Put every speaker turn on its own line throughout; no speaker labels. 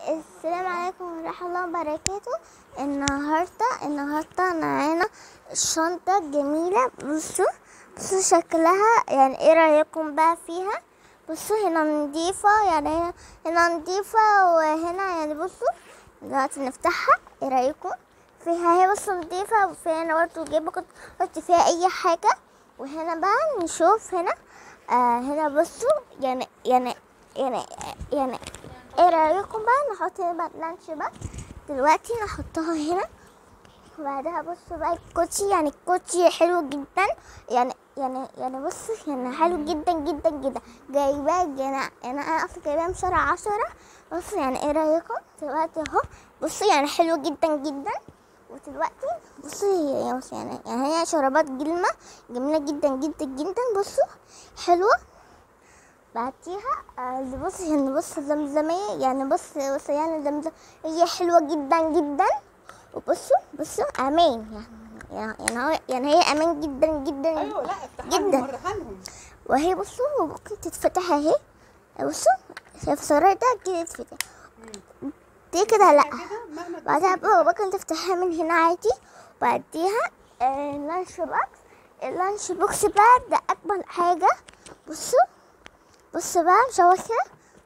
السلام عليكم ورحمة الله وبركاته النهاردة النهاردة معانا الشنطة الجميلة بصوا بصوا شكلها يعني ايه رأيكم بقى فيها بصوا هنا نضيفة يعني هنا هنا نضيفة وهنا يعني بصوا دلوقتي نفتحها ايه رأيكم فيها هي بصوا نضيفة وفي هنا برضه جيبة كنت حط فيها أي حاجة وهنا بقى نشوف هنا آه هنا بصوا يعني يعني يعني يعني ايه رايكم بقى نحط هنا بقى اللانش بقى دلوقتي نحطها هنا وبعدها بصوا بقى الكوتشي يعني الكوتشي حلو جدا يعني يعني يعني بصوا يعني حلو جدا جدا جدا جايباه يعني يعني انا اصلا جايباه من شهر عشرة بصوا يعني ايه رايكم دلوقتي اهو بصوا يعني حلو جدا جدا ودلوقتي بصوا هي بصوا يعني يعني هي شرابات جلمة جميلة جدا جدا جدا بصوا حلوة بعديها آه، بص يعني بص زمزمية يعني بص بص يعني زمزم هي حلوة جدا جدا وبصوا بصوا أمان يعني يعني هو يعني هي أمان جدا جدا
ايوه لا افتحها
جدا.
لهم وريها لهم
وهي بصوا ممكن تتفتح اهي بصوا شايف الزرار ده كده يتفتح دي كده لا
كده مهما
بعدها بقى ممكن تفتحها من هنا عادي وبعديها آه، اللانش بوكس اللانش بوكس بقى ده أكبر حاجة بصوا بصوا بقى مشوه كده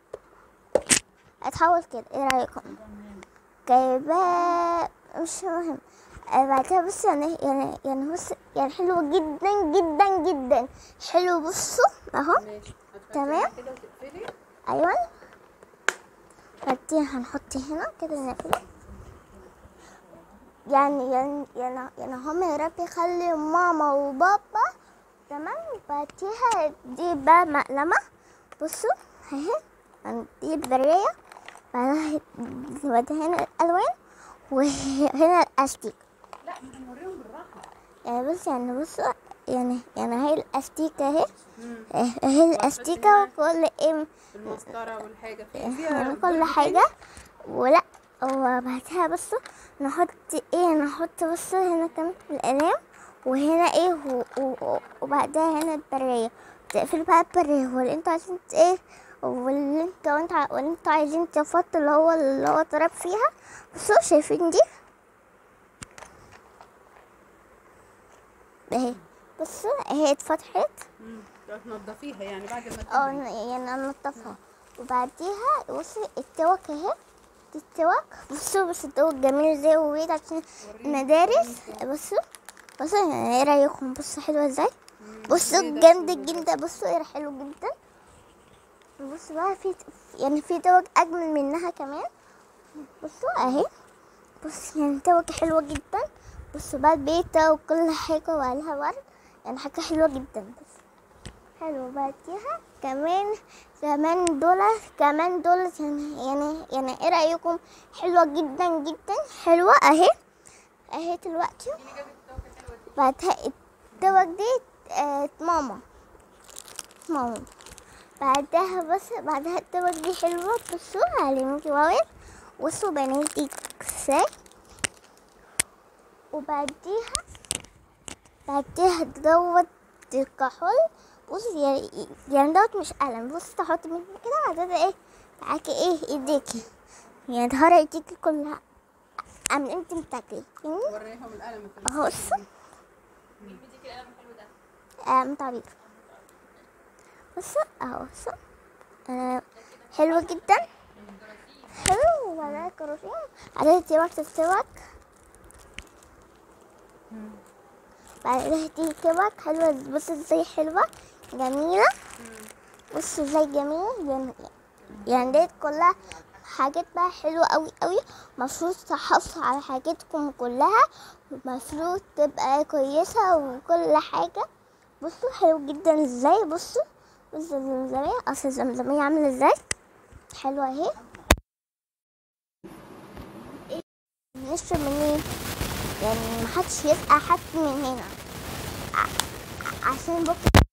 اتحول كده ايه رأيكم جايباه مش مهم آه، بعدها بص يعني يعني يعني بص يعني حلو جدا جدا جدا حلو بصوا اهو
ماشي
تمام.
هتفتحيها كده وتقفلي
ايوه بعدين هنحط هنا كده نقفله يعني يعني يعني يعني هم يا رب يخلي ماما وبابا تمام بعديها دي بقى مقلمة بصوا اهي يعني دي البرية بعدها بعدها هنا الألوان وهنا الأستيك
لا ما هنوريهم بالراحه
يعني بص يعني بصوا يعني يعني هي الأستيكة اهي
مم.
اهي الأستيكة وكل ايه
المسطره والحاجه في
يعني
فيها
كل
درجتين.
حاجة ولا وبعدها بصوا نحط ايه نحط بصوا هنا كمان القلم وهنا ايه و- و- وبعدها هنا البرية تقفل بقى البرية واللي انتوا عايزين ت- ايه واللي انتوا وانت ع- واللي انتوا عايزين تفضوا اللي هو اللي هو ضرب فيها بصوا شايفين دي اهي بصوا اهي اتفتحت
مم. تنضفيها يعني بعد ما
اه
تبني.
يعني انضفها وبعديها بصي التوك اهي دي التوك بصوا بس التوك جميل ازاي وبيض عشان المدارس بصوا بصوا يعني ايه رايكم بصوا حلوه ازاي
مم.
بصوا
بيضة
جامد
وبيضة.
جدا بصوا ايه حلو جدا بصوا بقى في يعني في توك اجمل منها كمان بصوا اهي بص يعني توك حلوه جدا بصوا بقى البيتا وكل حاجه وعليها ورد يعني حاجه حلوه جدا بس حلو بعديها كمان كمان دول كمان دول يعني يعني يعني ايه رايكم حلوه جدا جدا حلوه اهي اهي دلوقتي بعدها التوك دي آه ماما ماما بعدها بس بعدها التوك دي حلوه بصوا على ميكي واوي بصوا بناتي ازاي وبعديها بعديها دوت الكحول بص يعني يعني دوت مش قلم بص تحط من كده بعدها ايه معاكي ايه ايديكي يعني ظهر ايديكي كلها ام انت بتاكلي فاهمني
وريهم القلم اللي
اهو بص ام تعبير بص اهو بص آه، حلو جدا حلو وبعدها كروسين بعدها تبقى تتسوق بعدها دي كبك حلوة بص ازاي حلوة جميلة بص ازاي جميلة يعني يعني ديت كلها حاجات بقى حلوة قوي قوي مفروض تحافظوا على حاجاتكم كلها المفروض تبقى كويسة وكل حاجة بصوا حلو جدا ازاي بصوا بصوا الزمزمية اصل الزمزمية عاملة ازاي حلوة اهي إيه؟ نشرب منين يعني محدش يسقى حد من هنا ع- عشان بكرة